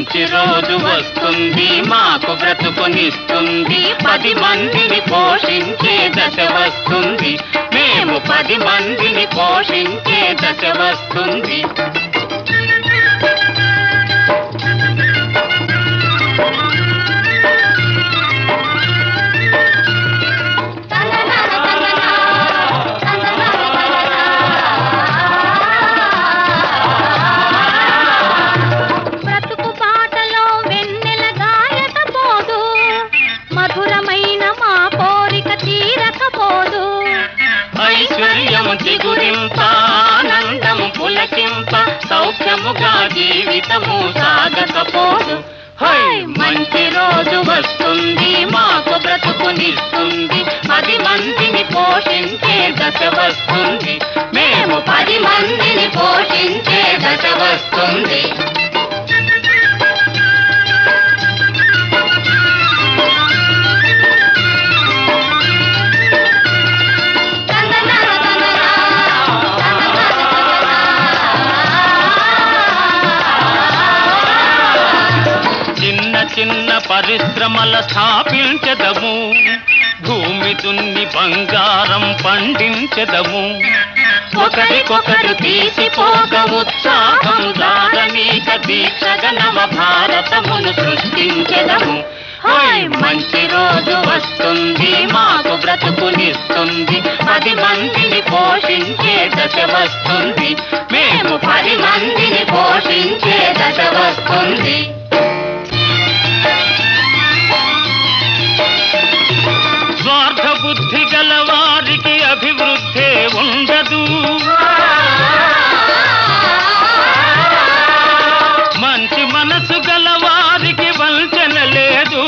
మంచి రోజు వస్తుంది మాకు బ్రతుకునిస్తుంది పది మందిని పోషించే దశ వస్తుంది మేము పది మందిని పోషించే దశ వస్తుంది బ్రతుకు పాటలో వెన్నెల గాయకపోదు మధురమైన మా కోరిక తీరకపోదు ఐశ్వర్యము చిగురింప ఆనందము పులకింప సౌఖ్యముగా జీవితము సాగకపోదు హై మంచి రోజు వస్తుంది మాకు బ్రతుకునిస్తుంది పది మందిని పోషించే దశ వస్తుంది మేము పది మందిని పోషించే దశ వస్తుంది చిన్న చిన్న పరిశ్రమల స్థాపించదము భూమి దున్ని బంగారం పండించదము ఒకరికొకరు తీసిపోక ఉత్సాహం దారనీక దీక్షగా నవ భారతమును సృష్టించదము హాయ్ మంచి రోజు వస్తుంది మాకు బ్రతుకునిస్తుంది పది మందిని పోషించే దశ వస్తుంది మేము పది మందిని పోషించే దశ వస్తుంది స్వార్థ బుద్ధి గల వారికి అభివృద్ధే ఉండదు మంచి మనసు గల వారికి వంచన లేదు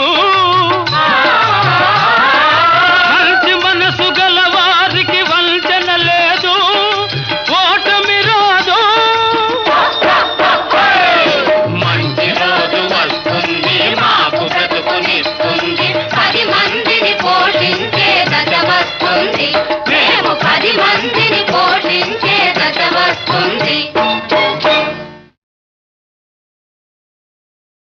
మంచి మనసు గల వారికి వంచన లేదు ఓటమి రాదు మంచి రోజు వస్తుంది మాకు బ్రతుకునిస్తుంది పది మందిని పోషించే దశ వస్తుంది మేము పది మందిని పోషించే దశ వస్తుంది